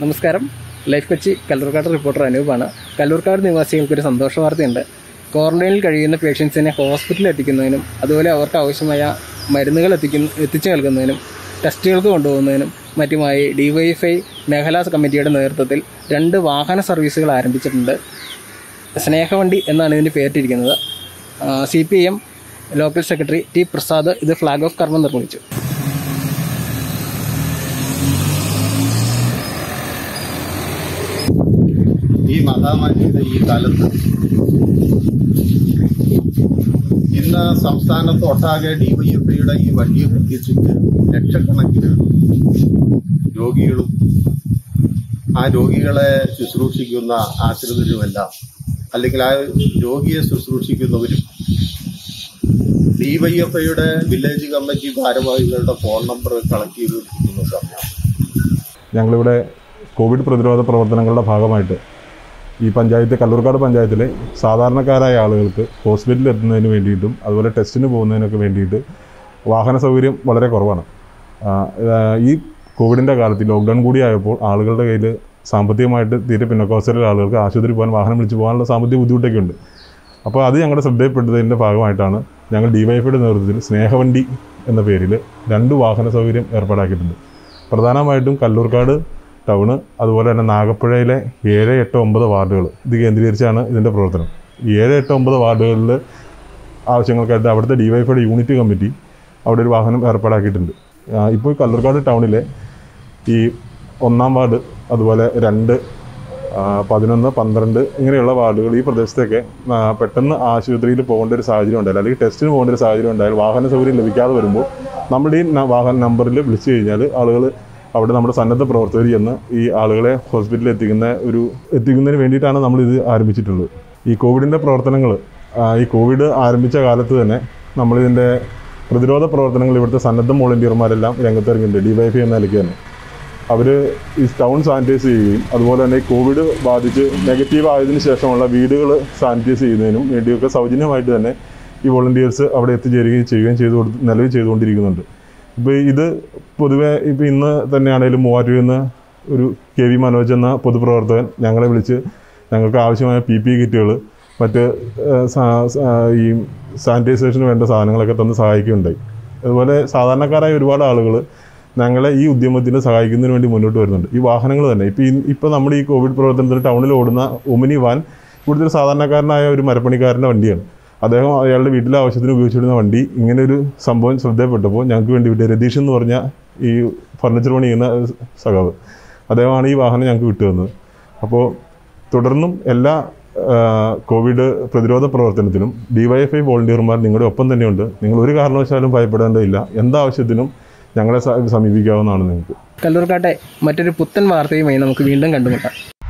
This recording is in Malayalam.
നമസ്കാരം ലൈഫ് കൊച്ചി കല്ലൂർക്കാട് റിപ്പോർട്ടർ അനൂപാണ് കല്ലൂർക്കാട് നിവാസികൾക്ക് ഒരു സന്തോഷ വാർത്തയുണ്ട് ക്വാറന്റൈനിൽ കഴിയുന്ന പേഷ്യൻസിനെ ഹോസ്പിറ്റലിൽ എത്തിക്കുന്നതിനും അതുപോലെ അവർക്ക് ആവശ്യമായ മരുന്നുകൾ എത്തിക്കുന്ന എത്തിച്ചു നൽകുന്നതിനും ടെസ്റ്റുകൾക്ക് കൊണ്ടുപോകുന്നതിനും മറ്റുമായി ഡിവൈഎഫ്ഐ മേഖലാ കമ്മിറ്റിയുടെ നേതൃത്വത്തിൽ രണ്ട് വാഹന സർവീസുകൾ ആരംഭിച്ചിട്ടുണ്ട് സ്നേഹവണ്ടി എന്നാണ് ഇതിന് പേരിട്ടിരിക്കുന്നത് C P M local secretary T Prasad ഇത് ഫ്ലാഗ് ഓഫ് കർമ്മം നിർവഹിച്ചു ഈ മഹാമാരിയുടെ ഈ കാലത്ത് ഇന്ന് സംസ്ഥാനത്ത് ഒട്ടാകെ ഡിവൈഎഫ്ഐയുടെ ഈ വണ്ടിയെ പ്രതീക്ഷിച്ച് ലക്ഷക്കണക്കിന് രോഗികളും ആ രോഗികളെ ശുശ്രൂഷിക്കുന്ന ആശ്രിതരുമെല്ലാം അല്ലെങ്കിൽ ആ രോഗിയെ ശുശ്രൂഷിക്കുന്നവരും ഡിവൈഎഫ്ഐയുടെ വില്ലേജ് കമ്മിറ്റി ഭാരവാഹികളുടെ ഫോൺ നമ്പർ കളക്ട് ചെയ്തിരിക്കുന്ന സമയം ഞങ്ങളിവിടെ കോവിഡ് പ്രതിരോധ പ്രവർത്തനങ്ങളുടെ ഭാഗമായിട്ട് ഈ പഞ്ചായത്ത് കല്ലൂർക്കാട് പഞ്ചായത്തിലെ സാധാരണക്കാരായ ആളുകൾക്ക് ഹോസ്പിറ്റലിൽ എത്തുന്നതിന് വേണ്ടിയിട്ടും അതുപോലെ ടെസ്റ്റിന് പോകുന്നതിനൊക്കെ വേണ്ടിയിട്ട് വാഹന സൗകര്യം വളരെ കുറവാണ് ആ, ആ, ഈ കോവിഡിൻ്റെ കാലത്ത് ലോക്ക്ഡൗൺ കൂടി ആയപ്പോൾ ആളുകളുടെ കയ്യിൽ സാമ്പത്തികമായിട്ട് തീരെ പിന്നോക്കാവസ്ഥയിലുള്ള ആളുകൾക്ക് ആശുപത്രി പോകാൻ വാഹനം വിളിച്ച് പോകാനുള്ള സാമ്പത്തിക ബുദ്ധിമുട്ടൊക്കെ ഉണ്ട് അപ്പോൾ അത് ഞങ്ങളുടെ ശ്രദ്ധയിൽപ്പെട്ടതിൻ്റെ ഭാഗമായിട്ടാണ് ഞങ്ങൾ ഡിവൈഫൈയുടെ നേതൃത്വത്തിൽ സ്നേഹവണ്ടി എന്ന പേരിൽ രണ്ട് വാഹന സൗകര്യം ഏർപ്പാടാക്കിയിട്ടുണ്ട് പ്രധാനമായിട്ടും കല്ലൂർക്കാട് ടൗണ് അതുപോലെ തന്നെ നാഗപ്പുഴയിലെ ഏഴ് എട്ട് ഒമ്പത് വാർഡുകൾ ഇത് കേന്ദ്രീകരിച്ചാണ് ഇതിൻ്റെ പ്രവർത്തനം ഈ ഏഴ് എട്ട് ഒമ്പത് വാർഡുകളിൽ ആവശ്യങ്ങൾക്കായിട്ട് അവിടുത്തെ ഡിവൈഫൈയുടെ യൂണിറ്റ് കമ്മിറ്റി അവിടെ ഒരു വാഹനം ഏർപ്പാടാക്കിയിട്ടുണ്ട് ആ, ഇപ്പോൾ കല്ലൂർക്കാട് ടൗണിലെ ഈ ഒന്നാം വാർഡ് അതുപോലെ രണ്ട് ആ, പതിനൊന്ന് പന്ത്രണ്ട് ഇങ്ങനെയുള്ള വാർഡുകൾ ഈ പ്രദേശത്തൊക്കെ ആ, പെട്ടെന്ന് ആശുപത്രിയിൽ പോകേണ്ട ഒരു സാഹചര്യം ഉണ്ടായാൽ അല്ലെങ്കിൽ ടെസ്റ്റിന് പോകേണ്ട ഒരു സാഹചര്യം ഉണ്ടായാൽ വാഹന സൗകര്യം ലഭിക്കാതെ വരുമ്പോൾ നമ്മുടെ ഈ ന- വാഹന നമ്പറിൽ വിളിച്ചു കഴിഞ്ഞാൽ ആളുകൾ അവിടെ നമ്മുടെ സന്നദ്ധ പ്രവർത്തകർ ചെന്ന് ഈ ആളുകളെ ഹോസ്പിറ്റലിൽ എത്തിക്കുന്ന ഒരു എത്തിക്കുന്നതിന് വേണ്ടിയിട്ടാണ് നമ്മൾ ഇത് ആരംഭിച്ചിട്ടുള്ളത് ഈ കോവിഡിൻ്റെ പ്രവർത്തനങ്ങൾ ഈ കോവിഡ് ആരംഭിച്ച കാലത്ത് തന്നെ നമ്മളിതിൻ്റെ പ്രതിരോധ പ്രവർത്തനങ്ങൾ ഇവിടുത്തെ സന്നദ്ധ വോളണ്ടിയർമാരെല്ലാം രംഗത്തിറങ്ങിയിട്ടുണ്ട് ഡിവൈഫൈ എന്ന നിലയ്ക്ക് തന്നെ അവർ ഈ ടൗൺ സാനിറ്റൈസ് ചെയ്യുകയും അതുപോലെ തന്നെ കോവിഡ് ബാധിച്ച് നെഗറ്റീവ് ആയതിനു ശേഷമുള്ള വീടുകൾ സാനിറ്റൈസ് ചെയ്യുന്നതിനും വേണ്ടിയൊക്കെ സൗജന്യമായിട്ട് തന്നെ ഈ വോളണ്ടിയേഴ്സ് അവിടെ എത്തിച്ചേരുകയും ചെയ്യുകയും ചെയ്തു കൊടുത്ത് നിലവിൽ ചെയ്തുകൊണ്ടിരിക്കുന്നുണ്ട് ഇപ്പോൾ ഇത് പൊതുവെ ഇപ്പോൾ ഇന്ന് തന്നെയാണെങ്കിലും മൂവാറ്റൂരിൽ നിന്ന് ഒരു കെ വി മനോജ് എന്ന പൊതുപ്രവർത്തകൻ ഞങ്ങളെ വിളിച്ച് ഞങ്ങൾക്ക് ആവശ്യമായ പി പി കിറ്റുകൾ മറ്റ് ഏഹ്, സാ- സാ- ഈ സാനിറ്റൈസേഷന് വേണ്ട സാധനങ്ങളൊക്കെ തന്ന് സഹായിക്കുകയുണ്ടായി അതുപോലെ സാധാരണക്കാരായ ഒരുപാട് ആളുകൾ ഞങ്ങളെ ഈ ഉദ്യമത്തിന് സഹായിക്കുന്നതിന് വേണ്ടി മുന്നോട്ട് വരുന്നുണ്ട് ഈ വാഹനങ്ങൾ തന്നെ ഇപ്പോൾ ഈ ഇപ്പോൾ നമ്മുടെ ഈ കോവിഡ് പ്രവർത്തനത്തിന് ടൗണിൽ ഓടുന്ന ഒമിനി വാൻ ഇവിടുത്തെ ഒരു സാധാരണക്കാരനായ ഒരു മരപ്പണിക്കാരൻ്റെ വണ്ടിയാണ് അദ്ദേഹം അയാളുടെ വീട്ടിലെ ആവശ്യത്തിന് ഉപയോഗിച്ചിരുന്ന വണ്ടി ഇങ്ങനെ ഒരു സംഭവം ശ്രദ്ധയപ്പെട്ടപ്പോൾ ഞങ്ങൾക്ക് വേണ്ടി വിട്ടു രതീഷ് എന്ന് പറഞ്ഞ ഈ ഫർണിച്ചർ പണി ചെയ്യുന്ന സഖാവ് അദ്ദേഹമാണ് ഈ വാഹനം ഞങ്ങൾക്ക് വിട്ടു തന്നത് അപ്പോൾ തുടർന്നും എല്ലാ ആ, കോവിഡ് പ്രതിരോധ പ്രവർത്തനത്തിനും ഡിവൈഎഫ്ഐ വോളണ്ടിയർമാർ നിങ്ങളുടെ ഒപ്പം തന്നെയുണ്ട് നിങ്ങൾ ഒരു കാരണവശാലും ഭയപ്പെടേണ്ടതില്ല എന്താവശ്യത്തിനും ഞങ്ങളെ സ- സമീപിക്കാവുന്നതാണ് നിങ്ങൾക്ക് കല്ലൂർക്കാട്ടെ മറ്റൊരു പുത്തൻ വാർത്തയുമായി നമുക്ക് വീണ്ടും കണ്ടുമുട്ടാം